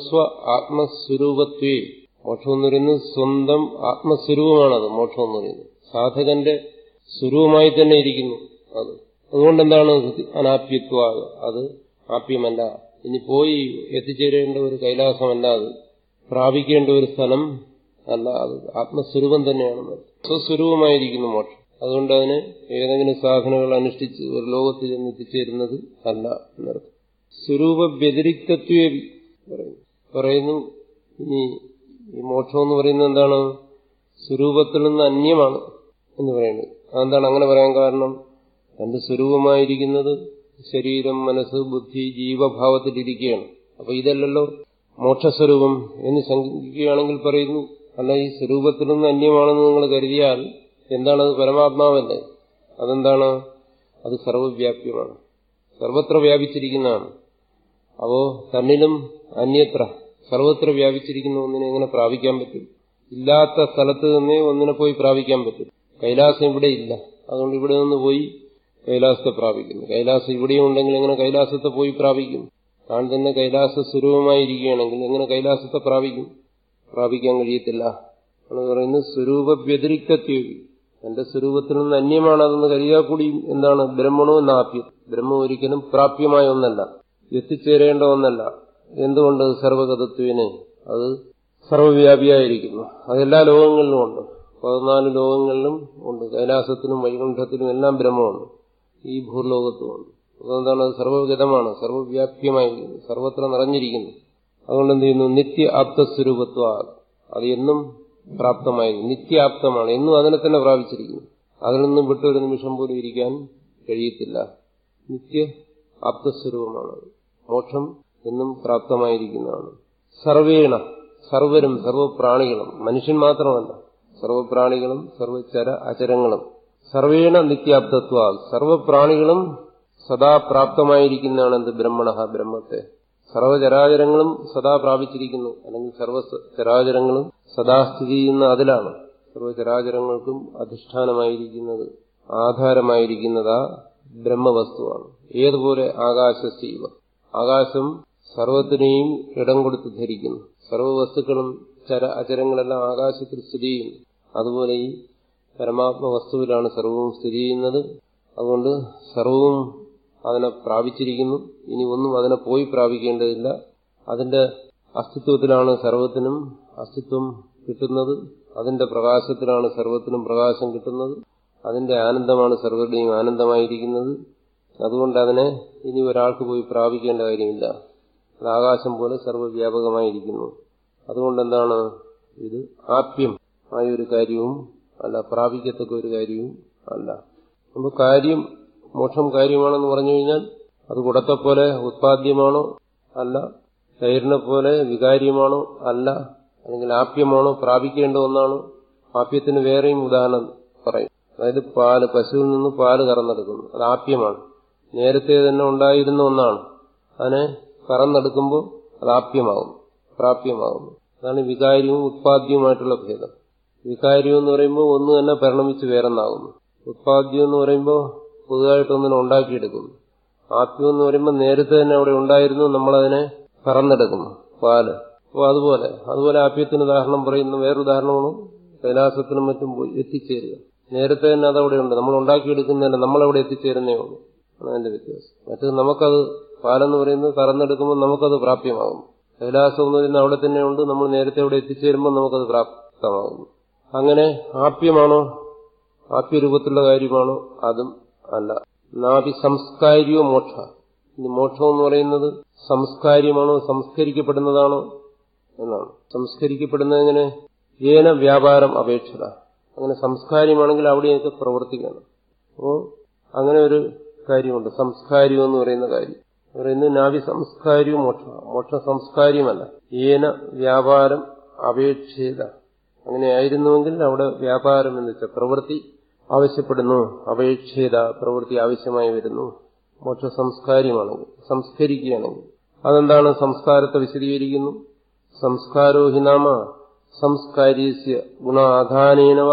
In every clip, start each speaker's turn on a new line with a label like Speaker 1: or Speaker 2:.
Speaker 1: സ്വസ്വ ആത്മസ്വരൂപത്വേ മോക്ഷം എന്ന് പറയുന്നത് സ്വന്തം ആത്മസ്വരൂപമാണത് മോക്ഷം എന്ന് പറയുന്നത് സാധകന്റെ സ്വരൂപമായി തന്നെ ഇരിക്കുന്നു അത് അതുകൊണ്ട് എന്താണ് അനാപ്യത്വ അത് ആപ്യമല്ല ഇനി പോയി എത്തിച്ചേരേണ്ട ഒരു കൈലാസമല്ല അത് പ്രാപിക്കേണ്ട ഒരു സ്ഥലം അല്ല അത് ആത്മസ്വരൂപം തന്നെയാണ് സ്വസ്വരൂപമായിരിക്കുന്നു മോക്ഷം അതുകൊണ്ട് അതിന് ഏതെങ്കിലും സാധനങ്ങൾ അനുഷ്ഠിച്ച് ഒരു ലോകത്തിൽ ചെന്ന് എത്തിച്ചേരുന്നത് അല്ല എന്നർത്ഥം സ്വരൂപ വ്യതിരിക്തത്വേ പറയുന്നു പറയുന്നു ഇനി ഈ മോക്ഷം എന്ന് പറയുന്നത് എന്താണ് സ്വരൂപത്തിൽ നിന്ന് അന്യമാണ് എന്ന് പറയുന്നത് അതെന്താണ് അങ്ങനെ പറയാൻ കാരണം തന്റെ സ്വരൂപമായിരിക്കുന്നത് ശരീരം മനസ്സ് ബുദ്ധി ജീവഭാവത്തിലിരിക്കുകയാണ് അപ്പൊ ഇതല്ലല്ലോ മോക്ഷസ്വരൂപം എന്ന് ശങ്കിക്കുകയാണെങ്കിൽ പറയുന്നു അല്ല ഈ സ്വരൂപത്തിൽ നിന്ന് അന്യമാണെന്ന് നിങ്ങൾ കരുതിയാൽ എന്താണത് പരമാത്മാവല്ലേ അതെന്താണ് അത് സർവവ്യാപ്യമാണ് സർവത്ര വ്യാപിച്ചിരിക്കുന്നതാണ് അപ്പോ തന്നിലും അന്യത്ര സർവത്ര വ്യാപിച്ചിരിക്കുന്ന ഒന്നിനെ എങ്ങനെ പ്രാപിക്കാൻ പറ്റും ഇല്ലാത്ത സ്ഥലത്ത് നിന്നേ ഒന്നിനെ പോയി പ്രാപിക്കാൻ പറ്റും കൈലാസം ഇവിടെ ഇല്ല അതുകൊണ്ട് ഇവിടെ നിന്ന് പോയി കൈലാസത്തെ പ്രാപിക്കുന്നു കൈലാസം ഇവിടെയും ഉണ്ടെങ്കിൽ എങ്ങനെ കൈലാസത്തെ പോയി പ്രാപിക്കും താൻ തന്നെ കൈലാസ സ്വരൂപമായിരിക്കുകയാണെങ്കിൽ എങ്ങനെ കൈലാസത്തെ പ്രാപിക്കും പ്രാപിക്കാൻ കഴിയത്തില്ല എന്ന് പറയുന്നത് സ്വരൂപ വ്യതിരിക്തത്വി എന്റെ സ്വരൂപത്തിൽ നിന്ന് അന്യമാണ് അതെന്ന് കരുതിയാൽ കൂടി എന്താണ് ബ്രഹ്മണോ എന്നാപ്യം ബ്രഹ്മം ഒരിക്കലും പ്രാപ്യമായ ഒന്നല്ല എത്തിച്ചേരേണ്ട ഒന്നല്ല എന്തുകൊണ്ട് സർവഗതത്വന് അത് സർവവ്യാപിയായിരിക്കുന്നു അതെല്ലാ ലോകങ്ങളിലും ഉണ്ട് പതിനാല് ലോകങ്ങളിലും ഉണ്ട് കൈലാസത്തിനും വൈകുണ്ഠത്തിനും എല്ലാം ബ്രഹ്മമുണ്ട് ഈ ഭൂലോകത്തുമുണ്ട് അതുകൊണ്ടാണ് അത് സർവഗതമാണ് സർവവ്യാപ്യമായിരിക്കുന്നു സർവത്ര നിറഞ്ഞിരിക്കുന്നു അതുകൊണ്ട് എന്ത് ചെയ്യുന്നു നിത്യ ആപ്തസ്വരൂപത്വ അത് എന്നും പ്രാപ്തമായിരുന്നു നിത്യാപ്തമാണ് എന്നും അതിനെ തന്നെ പ്രാപിച്ചിരിക്കുന്നു അതിൽ നിന്നും വിട്ടൊരു നിമിഷം പോലും ഇരിക്കാൻ കഴിയത്തില്ല നിത്യ ആപ്തസ്വരൂപമാണ് മോക്ഷം എന്നും പ്രാപ്തമായിരിക്കുന്നതാണ് സർവേണ സർവരും സർവപ്രാണികളും മനുഷ്യൻ മാത്രമല്ല സർവപ്രാണികളും സർവചര അചരങ്ങളും സർവേണ നിത്യാപ്തത്വ സർവപ്രാണികളും സദാ പ്രാപ്തമായിരിക്കുന്നതാണ് എന്ത് ബ്രഹ്മണ ബ്രഹ്മത്തെ സർവചരാചരങ്ങളും സദാ പ്രാപിച്ചിരിക്കുന്നു അല്ലെങ്കിൽ സർവ ചരാചരങ്ങളും സദാ സ്ഥിതി ചെയ്യുന്ന അതിലാണ് സർവചരാചരങ്ങൾക്കും അധിഷ്ഠാനമായിരിക്കുന്നത് ആധാരമായിരിക്കുന്നത് ആ ബ്രഹ്മവസ്തുവാണ് ഏതുപോലെ ആകാശശീവ ആകാശം സർവത്തിനെയും ഇടം കൊടുത്ത് ധരിക്കുന്നു സർവവസ്തുക്കളും ചര അചരങ്ങളെല്ലാം ആകാശത്തിൽ സ്ഥിതി ചെയ്യുന്നു അതുപോലെ ഈ പരമാത്മ വസ്തുവിലാണ് സർവവും സ്ഥിതി ചെയ്യുന്നത് അതുകൊണ്ട് സർവവും അതിനെ പ്രാപിച്ചിരിക്കുന്നു ഇനി ഒന്നും അതിനെ പോയി പ്രാപിക്കേണ്ടതില്ല അതിന്റെ അസ്തിത്വത്തിലാണ് സർവത്തിനും അസ്തിത്വം കിട്ടുന്നത് അതിന്റെ പ്രകാശത്തിലാണ് സർവത്തിനും പ്രകാശം കിട്ടുന്നത് അതിന്റെ ആനന്ദമാണ് സർവരുടെയും ആനന്ദമായിരിക്കുന്നത് അതുകൊണ്ട് അതിനെ ഇനി ഒരാൾക്ക് പോയി പ്രാപിക്കേണ്ട കാര്യമില്ല അത് ആകാശം പോലെ സർവ്വവ്യാപകമായിരിക്കുന്നു അതുകൊണ്ട് എന്താണ് ഇത് ആപ്യം ആയ ഒരു കാര്യവും അല്ല പ്രാപിക്കത്തക്ക ഒരു കാര്യവും അല്ല നമുക്ക് കാര്യം മോക്ഷം കാര്യമാണെന്ന് പറഞ്ഞു കഴിഞ്ഞാൽ അത് കുടത്തെ പോലെ ഉത്പാദ്യമാണോ അല്ല തൈരിനെ പോലെ വികാര്യമാണോ അല്ല അല്ലെങ്കിൽ ആപ്യമാണോ പ്രാപിക്കേണ്ട ഒന്നാണോ ആപ്യത്തിന് വേറെയും ഉദാഹരണം പറയും അതായത് പാല് പശുവിൽ നിന്ന് പാല് കറന്നെടുക്കുന്നു അത് ആപ്യമാണ് നേരത്തെ തന്നെ ഉണ്ടായിരുന്ന ഒന്നാണ് അതിനെ കറന്നെടുക്കുമ്പോൾ അത് ആപ്യമാകും പ്രാപ്യമാകുന്നു അതാണ് വികാര്യവും ഉത്പാദ്യവുമായിട്ടുള്ള ഭേദം വികാര്യം എന്ന് പറയുമ്പോൾ ഒന്ന് തന്നെ പരിണമിച്ച് വേറെന്നാകുന്നു ഉത്പാദ്യം എന്ന് പറയുമ്പോൾ പുതുതായിട്ട് ഒന്നിനെ ഉണ്ടാക്കിയെടുക്കുന്നു ആപ്യം എന്ന് പറയുമ്പോൾ നേരത്തെ തന്നെ അവിടെ ഉണ്ടായിരുന്നു നമ്മളതിനെ കറന്നെടുക്കുന്നു പാല് അപ്പോൾ അതുപോലെ അതുപോലെ ആപ്യത്തിന് ഉദാഹരണം പറയുന്ന വേറൊരു ഉദാഹരണമാണ് കൈലാസത്തിനും മറ്റും പോയി എത്തിച്ചേരുക നേരത്തെ തന്നെ അതവിടെ ഉണ്ട് നമ്മൾ ഉണ്ടാക്കിയെടുക്കുന്നതല്ല നമ്മളവിടെ എത്തിച്ചേരുന്നേ ഉള്ളൂ ആണ് അതിന്റെ വ്യത്യാസം മറ്റത് നമുക്കത് പാലെന്ന് പറയുന്നത് കറന്നെടുക്കുമ്പോൾ നമുക്കത് പ്രാപ്യമാകും കൈലാസം എന്ന് പറയുന്നത് അവിടെ തന്നെ ഉണ്ട് നമ്മൾ നേരത്തെ അവിടെ എത്തിച്ചേരുമ്പോൾ നമുക്കത് പ്രാപ്തമാകുന്നു അങ്ങനെ ആപ്യമാണോ ആപ്യരൂപത്തിലുള്ള കാര്യമാണോ അതും അല്ല നാഭി സംസ്കാരിയോ മോക്ഷ ഇനി മോക്ഷം എന്ന് പറയുന്നത് സംസ്കാര്യമാണോ സംസ്കരിക്കപ്പെടുന്നതാണോ എന്നാണ് സംസ്കരിക്കപ്പെടുന്നത് എങ്ങനെ ഏന വ്യാപാരം അപേക്ഷത അങ്ങനെ സംസ്കാര്യമാണെങ്കിൽ അവിടെയൊക്കെ പ്രവർത്തിക്കണം അപ്പോ അങ്ങനെ ഒരു കാര്യമുണ്ട് സംസ്കാര്യം എന്ന് പറയുന്ന കാര്യം പറയുന്നത് നാവി സംസ്കാര്യവും മോക്ഷ മോക്ഷ സംസ്കാര്യമല്ല ഏന വ്യാപാരം അപേക്ഷിത അങ്ങനെയായിരുന്നുവെങ്കിൽ അവിടെ വ്യാപാരം എന്ന് വെച്ചാൽ പ്രവൃത്തി ആവശ്യപ്പെടുന്നു അപേക്ഷിത പ്രവൃത്തി ആവശ്യമായി വരുന്നു മോക്ഷ സംസ്കാര്യമാണെങ്കിൽ സംസ്കരിക്കുകയാണെങ്കിൽ അതെന്താണ് സംസ്കാരത്തെ വിശദീകരിക്കുന്നു സംസ്കാരോ ഹി നാമ സംസ്കാര്യസ്യ ഗുണാധാനേനവ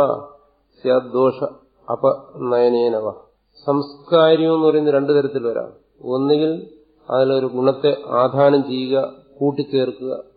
Speaker 1: സ്യാദോഷ അപനയനേനവ സംസ്കാര്യം എന്ന് പറയുന്നത് രണ്ടു തരത്തിൽ വരാം ഒന്നുകിൽ അതിലൊരു ഗുണത്തെ ആധാനം ചെയ്യുക കൂട്ടിച്ചേർക്കുക